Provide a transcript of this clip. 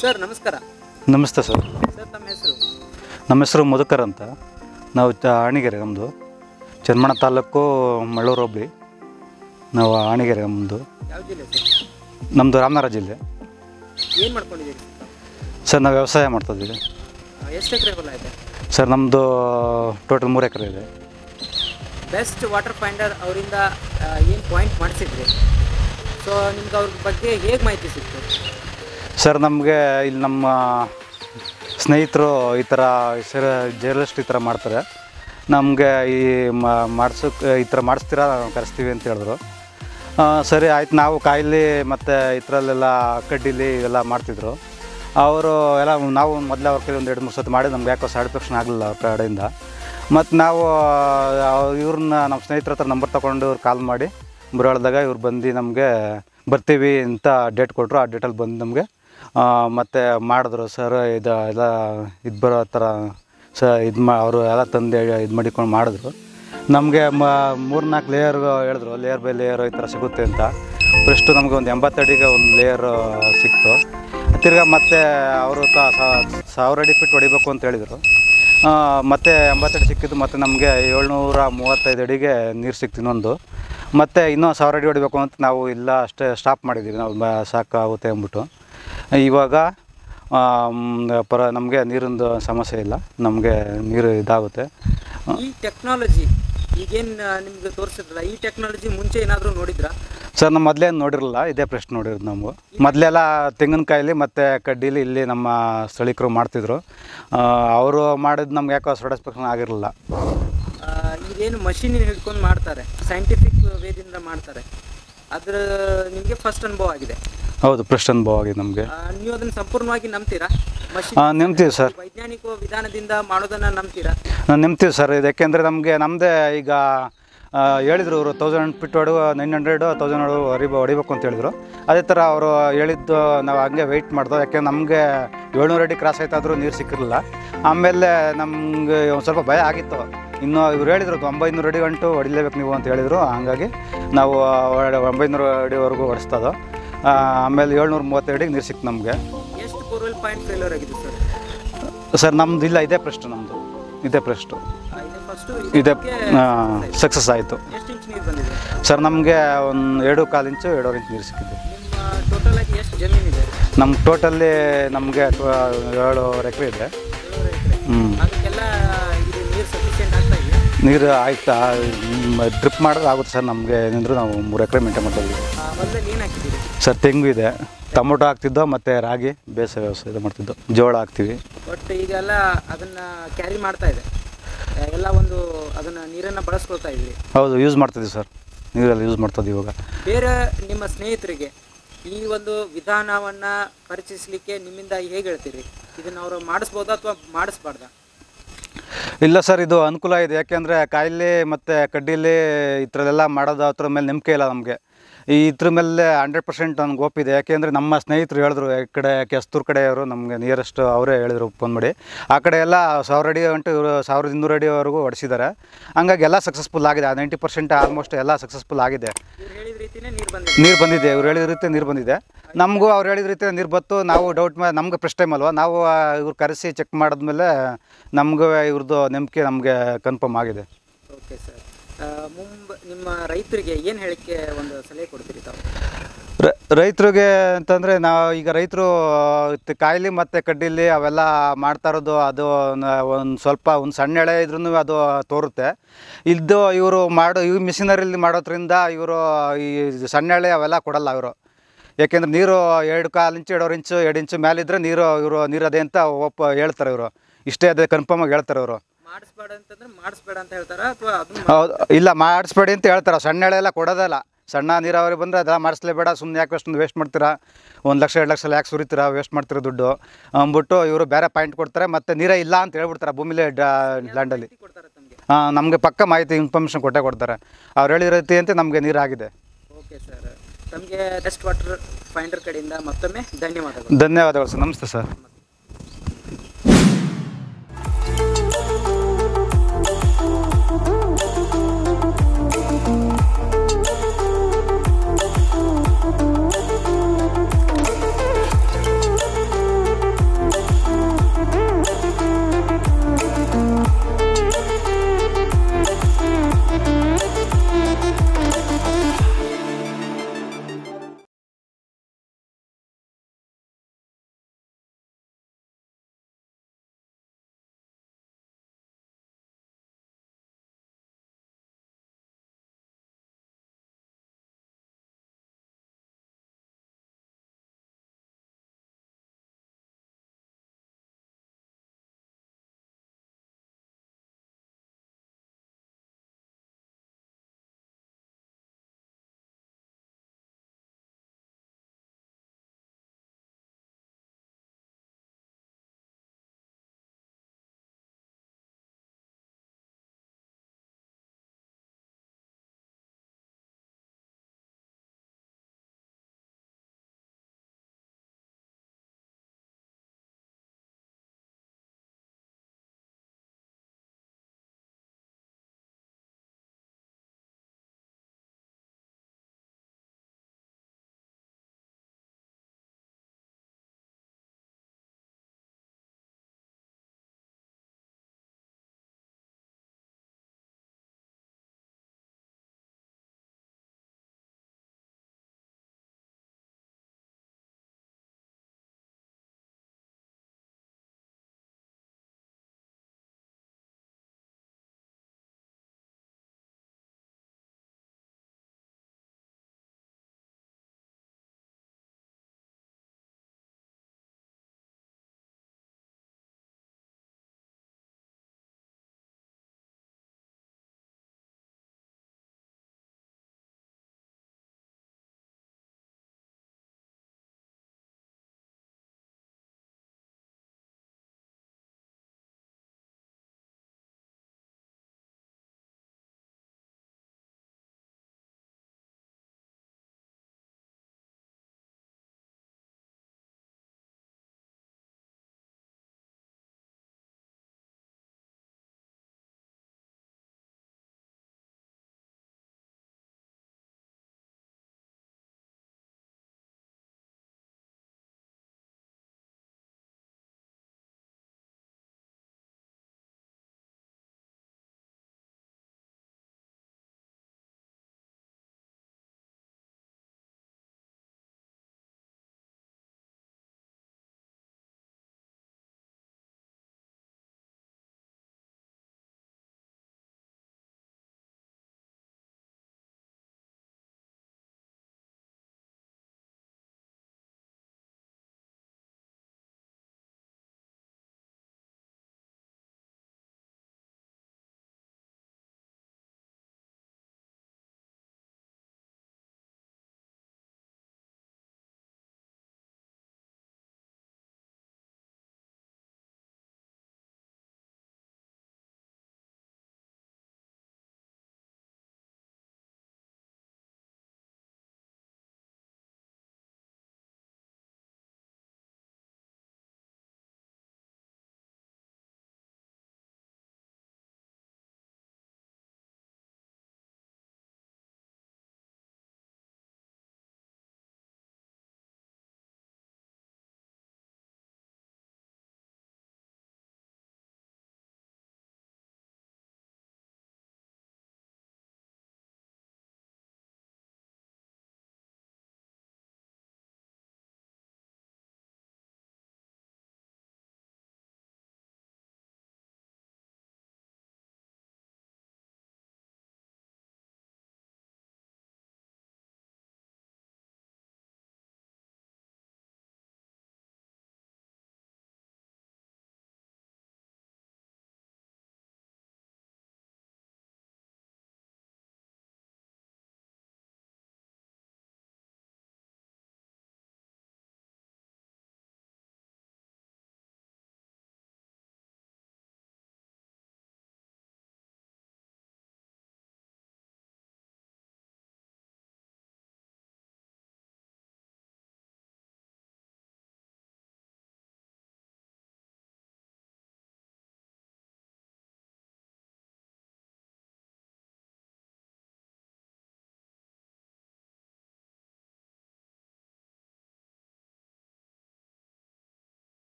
sir ನಮಸ್ಕಾರ ನಮಸ್ತೆ sir sir ತಮ್ಮ ಹೆಸರು ನಮ್ಮ ಹೆಸರು ಮಧುಕರ್ ಅಂತ ನಾವು ಚ- ಆಣಿಗೆರೆ ನಮ್ಮದು ಚನ್ಮಣ ತಾಲೂಕು ಮಳ್ಳೂರು ಹೋಬಳಿ ನಾವು ಆಣಿಗೆರೆ ನಮ್ಮದು ಯಾವ ಜಿಲ್ಲೆ ಸರ್ ನಮ್ಮದು ರಾಮನಗರ ಜಿಲ್ಲೆ ಏನು ಮಾಡ್ಕೊಂಡಿದ್ದೀರಿ ಸರ್ ನಾವು ವ್ಯವಸಾಯ ಮಾಡ್ತಾಯಿದ್ದೀವಿ ಎಷ್ಟು ಎಕರೆ ಹೊಲ ಇದೆ ಸರ್ ನಮ್ಮದು ಟೋಟಲ್ ಮೂರು ಎಕರೆ ಇದೆ ಬೆಸ್ಟ್ ವಾಟರ್ ಫೈಂಡರ್ ಅವರಿಂದ ಏನು ಪಾಯಿಂಟ್ ಮಾಡಿಸಿದ್ರಿ ಸೊ ನಿಮ್ಗೆ ಅವ್ರ ಬಗ್ಗೆ ಹೇಗೆ ಮಾಹಿತಿ ಸಿಕ್ತು ಸರ್ ನಮಗೆ ಇಲ್ಲಿ ನಮ್ಮ ಸ್ನೇಹಿತರು ಈ ಥರ ಸರ್ ಜರ್ನಲಿಸ್ಟ್ ಈ ಥರ ಮಾಡ್ತಾರೆ ನಮಗೆ ಈ ಮಾಡ್ಸೋಕ್ಕೆ ಈ ಥರ ಮಾಡಿಸ್ತೀರಾ ನಾವು ಕರೆಸ್ತೀವಿ ಅಂತ ಹೇಳಿದ್ರು ಆ, ಸರಿ ಆಯ್ತು ನಾವು ಕಾಯಿಲೆ ಮತ್ತು ಈ ಥರಲ್ಲೆಲ್ಲ ಕಡ್ಡಿಲಿ ಇವೆಲ್ಲ ಮಾಡ್ತಿದ್ರು ಅವರು ಎಲ್ಲ ನಾವು ಮೊದಲೇ ಅವ್ರ ಕೈ ಒಂದು ಎರಡು ಮೂರು ಸತಿ ಮಾಡಿ ನಮ್ಗೆ ಯಾಕೋ ಸ್ಯಾಟಿಸ್ಫ್ಯಾಕ್ಷನ್ ಆಗಲಿಲ್ಲ ಅವ್ರ ಕಡೆಯಿಂದ ಮತ್ತು ನಾವು ಆ, ಇವ್ರನ್ನ ನಮ್ಮ ಸ್ನೇಹಿತರ ಹತ್ರ ನಂಬರ್ ತೊಗೊಂಡು ಇವ್ರು ಕಾಲ್ ಮಾಡಿ ಬರೋಳ್ದಾಗ ಇವ್ರು ಬಂದು ನಮಗೆ ಬರ್ತೀವಿ ಅಂತ ಡೇಟ್ ಕೊಟ್ಟರು ಆ ಡೇಟಲ್ಲಿ ಬಂದು ನಮಗೆ ಮತ್ತು ಮಾಡಿದ್ರು ಸರ್ ಇದು ಎಲ್ಲ ಇದು ಬರೋ ಥರ ಸ ಇದು ಮಾ ಅವರು ಎಲ್ಲ ತಂದು ಇದು ಮಾಡಿಕೊಂಡು ಮಾಡಿದ್ರು ನಮಗೆ ಮ ಮೂರು ನಾಲ್ಕು ಲೇಯರ್ ಹೇಳಿದ್ರು ಲೇಯರ್ ಬೈ ಲೇಯರ್ ಈ ಥರ ಸಿಗುತ್ತೆ ಅಂತ ಫಸ್ಟು ನಮಗೆ ಒಂದು ಎಂಬತ್ತಡಿಗೆ ಒಂದು ಲೇಯರ್ ಸಿಕ್ತು ತಿರ್ಗಾ ಮತ್ತೆ ಅವರು ತ ಸಾವಿರ ಅಡಿ ಫಿಟ್ ಹೊಡಿಬೇಕು ಅಂತ ಹೇಳಿದರು ಮತ್ತು ಎಂಬತ್ತಡಿ ಸಿಕ್ಕಿದ್ದು ಮತ್ತು ನಮಗೆ ಏಳ್ನೂರ ಮೂವತ್ತೈದು ಅಡಿಗೆ ನೀರು ಸಿಕ್ತು ಇನ್ನೊಂದು ಮತ್ತು ಇನ್ನೂ ಸಾವಿರ ಅಡಿ ಹೊಡಿಬೇಕು ಅಂತ ನಾವು ಇಲ್ಲ ಅಷ್ಟೇ ಸ್ಟಾಪ್ ಮಾಡಿದ್ದೀವಿ ನಾವು ಬ ಸಾಕಾಗುತ್ತೆ ಅಂದ್ಬಿಟ್ಟು ಇವಾಗ ಆಮ್, ಪರ ನಮಗೆ ನೀರಿಂದು ಸಮಸ್ಯೆ ಇಲ್ಲ ನಮಗೆ ನೀರು ಇದಾಗುತ್ತೆ ಈ ಟೆಕ್ನಾಲಜಿ ಈಗೇನು ನಿಮ್ಗೆ ತೋರಿಸಿದ್ರಲ್ಲ ಈ ಟೆಕ್ನಾಲಜಿ ಮುಂಚೆ ಏನಾದರೂ ನೋಡಿದ್ರಾ ಸರ್ ನಮ್ಮ ಮೊದಲೇನು ನೋಡಿರಲಿಲ್ಲ ಇದೇ ಪ್ರಶ್ನೆ ನೋಡಿರೋದು ನಾವು ಮೊದಲೆಲ್ಲ ತೆಂಗಿನಕಾಯಿಲಿ ಮತ್ತು ಕಡ್ಡಿಲಿ ಇಲ್ಲಿ ನಮ್ಮ ಸ್ಥಳೀಕರು ಮಾಡ್ತಿದ್ರು ಅವರು ಮಾಡಿದ್ದು ನಮ್ಗೆ ಯಾಕೋ ಸ್ಯಾಟಿಸ್ಫ್ಯಾಕ್ಷನ್ ಆಗಿರಲಿಲ್ಲ ಆ, ಇದೇನು ಮಷಿನ್ ಹಿಡ್ಕೊಂಡು ಮಾಡ್ತಾರೆ ಸೈಂಟಿಫಿಕ್ ವೇದಿಂದ ಮಾಡ್ತಾರೆ ಅದ್ರ ನಿಮಗೆ ಫಸ್ಟ್ ಅನುಭವ ಆಗಿದೆ ಹೌದು ಪ್ರಶ್ನೆ ಅನುಭವ ಆಗಿದೆ ನಮಗೆ ಆ, ನೀವು ಅದನ್ನು ಸಂಪೂರ್ಣವಾಗಿ ನಂಬ್ತೀರಾ ಮಷಿನ್ ಹಾಂ ನೆಮ್ತೀವಿ ಸರ್ ವೈಜ್ಞಾನಿಕ ವಿಧಾನದಿಂದ ಮಾಡೋದನ್ನ ನಂಬ್ತೀರಾ ನೆಮ್ತೀವಿ ಸರ್ ಇದು ಯಾಕೆಂದರೆ ನಮಗೆ ನಮ್ಮದೇ ಈಗ ಆ, ಹೇಳಿದ್ರು ಅವರು ತೌಸಂಡ್ ಫಿಟ್ ಹೊಡುವ ನೈನ್ ಹಂಡ್ರೆಡು ತೌಸಂಡ್ ಹೊಡು ಹೊರಿಬ ಹೊಡಿಬೇಕು ಅಂತ ಹೇಳಿದ್ರು ಅದೇ ಥರ ಅವರು ಹೇಳಿದ್ದು ನಾವು ಹಂಗೆ ವೆಯ್ಟ್ ಮಾಡ್ದೋ ಯಾಕೆ ನಮಗೆ ಏಳ್ನೂರು ಅಡಿ ಕ್ರಾಸ್ ಆಯ್ತಾದರೂ ನೀರು ಸಿಕ್ಕಿರಲಿಲ್ಲ ಆಮೇಲೆ ನಮಗೆ ಒಂದು ಸ್ವಲ್ಪ ಭಯ ಆಗಿತ್ತು ಇನ್ನು ಇವ್ರು ಹೇಳಿದ್ರು ಒಂಬೈನೂರು ಅಡಿ ಗಂಟು ಹೊಡಿಲೇಬೇಕು ನೀವು ಅಂತ ಹೇಳಿದರು ಹಂಗಾಗಿ ನಾವು ಹೊಡ್- ಒಂಬೈನೂರು ಅಡಿವರೆಗೂ ಹೊಡಿಸ್ತದೋ ಆಮೇಲೆ ಏಳ್ನೂರ ಮೂವತ್ತೈದು ಅಡಿಗೆ ನೀರು ಸಿಕ್ತು ನಮಗೆ ಎಷ್ಟು ಬೋರ್ವೆಲ್ ಪಾಯಿಂಟ್ ಫೇಲ್ಯೂರ್ ಆಗಿದೆ ಸರ್ ಸರ್ ನಮ್ಮದು ಇಲ್ಲ ಇದೇ ಪ್ರಶ್ನೆ ನಮ್ಮದು ಇದೇ ಪ್ರಶ್ನೆ ಇದು ಫಸ್ಟು ಇದೇ ಸಕ್ಸಸ್ ಆಯಿತು ಎಷ್ಟು ಇಂಚ್ ನೀರು ಬಂದಿದೆ ಸರ್ ನಮಗೆ ಒಂದು ಎರಡು ಕಾಲು ಇಂಚು ಎರಡೂವರೆ ಇಂಚು ನೀರು ಸಿಕ್ಕಿದೆ ನಿಮ್ಮ ಟೋಟಲ್ ಆಗಿ ಎಷ್ಟು ಜಮೀನಿದೆ ನಮ್ಮ ಟೋಟಲ್ಲಿ ನಮಗೆ ಏಳುವರೆ ಎಕರೆ ಇದೆ ಏಳೂವರೆ ಎಕರೆ ಹ್ಞೂ ಅದಕ್ಕೆಲ್ಲ ಇದು ನೀರು ಸಫಿಷಿಯೆಂಟ್ ಆಗ್ತಾ ಇದೆಯಾ ನೀರು ಆಯ್ತಾ ಡ್ರಿಪ್ ಮಾಡೋದು ಆಗುತ್ತೆ ಸರ್ ನಮಗೆ ಏನಂದ್ರೆ ನಾವು ಮೂರು ಎಕರೆ ಮೇಂಟೈನ್ ಮಾಡ್ತಾ ಇದ್ದೀವಿ ಆ, ಹೊಲದಲ್ಲಿ ಏನು ಹಾಕಿದ್ದೀರಿ ಸರ್ ತೆಂಗು ಇದೆ ಟೊಮೊಟೊ ಹಾಕ್ತಿದ್ದೋ ಮತ್ತು ರಾಗಿ ಬೇಸಾಯ ವ್ಯವಸಾಯ ಇದು ಮಾಡ್ತಿದ್ದೋ ಜೋಳ ಹಾಕ್ತೀವಿ ಬಟ್ ಈಗೆಲ್ಲ ಅದನ್ನ ಕ್ಯಾರಿ ಮಾಡ್ತಾ ಇದೆ ಆ, ಎಲ್ಲ ಒಂದು ಅದನ್ನ ನೀರನ್ನು ಬಳಸ್ಕೊಳ್ತಾ ಇದ್ವಿ ಹೌದು ಯೂಸ್ ಮಾಡ್ತಿದ್ದೀವಿ ಸರ್ ನೀರೆಲ್ಲ ಯೂಸ್ ಮಾಡ್ತಿದ್ದೀವಿ ಇವಾಗ ಬೇರೆ ನಿಮ್ಮ ಸ್ನೇಹಿತರಿಗೆ ಈ ಒಂದು ವಿಧಾನವನ್ನ ಪರಿಚಯಿಸಲಿಕ್ಕೆ ನಿಮ್ಮಿಂದ ಹೇಗೆ ಹೇಳ್ತೀರಿ ಇದನ್ನ ಅವರು ಮಾಡಿಸ್ಬೋದಾ ಅಥವಾ ಮಾಡಿಸ್ಬಾರ್ದಾ ಇಲ್ಲ ಸರ್ ಇದು ಅನುಕೂಲ ಇದೆ ಯಾಕೆಂದರೆ ಕಾಯಿಲೆ ಮತ್ತು ಕಡ್ಡಿಲಿ ಈ ಥರದೆಲ್ಲ ಮಾಡೋದು ಅದ್ರ ಮೇಲೆ ನಂಬಿಕೆ ಇಲ್ಲ ನಮಗೆ ಈ ಇದ್ರ ಮೇಲೆ ಹಂಡ್ರೆಡ್ ಪರ್ಸೆಂಟ್ ನನಗೆ ಒಪ್ಪಿದೆ ಯಾಕೆಂದರೆ ನಮ್ಮ ಸ್ನೇಹಿತರು ಹೇಳಿದ್ರು ಈ ಕಡೆ ಕೆಸ್ತೂರು ಕಡೆಯವರು ನಮಗೆ ನಿಯರೆಸ್ಟ್ ಅವರೇ ಹೇಳಿದ್ರು ಫೋನ್ ಮಾಡಿ ಆ ಕಡೆ ಎಲ್ಲ ಸಾವಿರ ಅಡಿ ಗಂಟು ಇವರು ಸಾವಿರದ ಇನ್ನೂರು ಅಡಿವರೆಗೂ ಹೊಡಿಸಿದ್ದಾರೆ ಹಂಗಾಗಿ ಎಲ್ಲ ಸಕ್ಸಸ್ಫುಲ್ ಆಗಿದೆ ನೈಂಟಿ ಪರ್ಸೆಂಟ್ ಆಲ್ಮೋಸ್ಟ್ ಎಲ್ಲ ಸಕ್ಸಸ್ಫುಲ್ ಆಗಿದೆ ಇವ್ರು ಹೇಳಿದ ರೀತಿನೇ ನೀರು ಬಂದಿದೆ ನೀರು ಬಂದಿದೆ ಇವ್ರು ಹೇಳಿದ ರೀತಿ ನೀರು ಬಂದಿದೆ ನಮಗೂ ಅವ್ರು ಹೇಳಿದ ರೀತಿ ನೀರು ಬತ್ತು ನಾವು ಡೌಟ್ ಮೇಲೆ ನಮ್ಗೆ ಫಸ್ಟ್ ಟೈಮ್ ಅಲ್ವಾ ನಾವು ಆ, ಇವ್ರು ಕರೆಸಿ ಚೆಕ್ ಮಾಡಿದ್ಮೇಲೆ ನಮಗೂ ಇವ್ರದ್ದು ನಂಬಿಕೆ ನಮಗೆ ಕನ್ಫರ್ಮ್ ಆಗಿದೆ ಓಕೆ ಸರ್ ಮುಂಬ ನಿಮ್ಮ ರೈತರಿಗೆ ಏನು ಹೇಳಿಕೆ ಒಂದು ಸಲಹೆ ಕೊಡ್ತೀರಿ ತಾವು ರ- ರೈತರಿಗೆ ಅಂತಂದರೆ ನಾವು ಈಗ ರೈತರು ಕಾಯಿಲೆ ಮತ್ತು ಕಡ್ಡಿಲಿ ಅವೆಲ್ಲ ಮಾಡ್ತಾ ಇರೋದು ಅದು ಒಂದು ಸ್ವಲ್ಪ ಒಂದು ಸಣ್ಣ ಎಳೆ ಇದ್ರೂ ಅದು ತೋರುತ್ತೆ ಇದು ಇವರು ಮಾಡೋ ಇವ್ ಮಿಷಿನರಿಲಿ ಮಾಡೋದ್ರಿಂದ ಇವರು ಈ ಸಣ್ಣ ಎಳೆ ಅವೆಲ್ಲ ಕೊಡಲ್ಲ ಇವರು ಯಾಕೆಂದ್ರೆ ನೀರು ಎರಡು ಕಾಲು ಇಂಚು ಎರಡೂವರೆ ಇಂಚು ಎರಡು ಇಂಚು ಮೇಲಿದ್ರೆ ನೀರು ಇವರು ನೀರು ಅದೇ ಅಂತ ಒಪ್ಪ ಹೇಳ್ತಾರೆ ಇವರು ಇಷ್ಟೇ ಅದೇ ಕನ್ಫರ್ಮ್ ಆಗಿ ಹೇಳ್ತಾರೆ ಇವರು ಮಾಡಿಸ್ಬೇಡ ಅಂತಂದ್ರೆ ಮಾಡಿಸ್ಬೇಡ ಅಂತ ಹೇಳ್ತಾರಾ ಅಥವಾ ಅದನ್ನ ಹೌದು ಇಲ್ಲ ಮಾಡಿಸ್ಬೇಡಿ ಅಂತ ಹೇಳ್ತಾರೆ ಸಣ್ಣ ಎಳೆ ಎಲ್ಲ ಕೊಡೋದಲ್ಲ ಸಣ್ಣ ನೀರಾವರಿ ಬಂದರೆ ಅದೆಲ್ಲ ಮಾಡಿಸ್ಲೇಬೇಡ ಸುಮ್ಮನೆ ಯಾಕೆ ಅಷ್ಟೊಂದು ವೇಸ್ಟ್ ಮಾಡ್ತೀರಾ ಒಂದು ಲಕ್ಷ ಎರಡು ಲಕ್ಷ ಯಾಕೆ ಸುರಿತೀರಾ ವೇಸ್ಟ್ ಮಾಡ್ತೀರಾ ದುಡ್ಡು ಅಂದ್ಬಿಟ್ಟು ಇವರು ಬೇರೆ ಪಾಯಿಂಟ್ ಕೊಡ್ತಾರೆ ಮತ್ತು ನೀರೇ ಇಲ್ಲ ಅಂತ ಹೇಳ್ಬಿಡ್ತಾರೆ ಭೂಮಿಲಿ ಲ್ಯಾಂಡಲ್ಲಿ ಮಾಹಿತಿ ಕೊಡ್ತಾರೆ ತಮಗೆ ಹಾಂ ನಮಗೆ ಪಕ್ಕ ಮಾಹಿತಿ ಇನ್ಫಾರ್ಮೇಷನ್ ಕೊಟ್ಟೇ ಕೊಡ್ತಾರೆ ಅವ್ರು ಹೇಳಿರೋ ರೀತಿ ಅಂತ ನಮಗೆ ನೀರಾಗಿದೆ ಓಕೆ ಸರ್ ತಮಗೆ ಬೆಸ್ಟ್ ವಾಟರ್ ಫೈಂಡರ್ ಕಡೆಯಿಂದ ಮತ್ತೊಮ್ಮೆ ಧನ್ಯವಾದಗಳು ಧನ್ಯವಾದಗಳು ಸರ್ ನಮಸ್ತೆ ಸರ್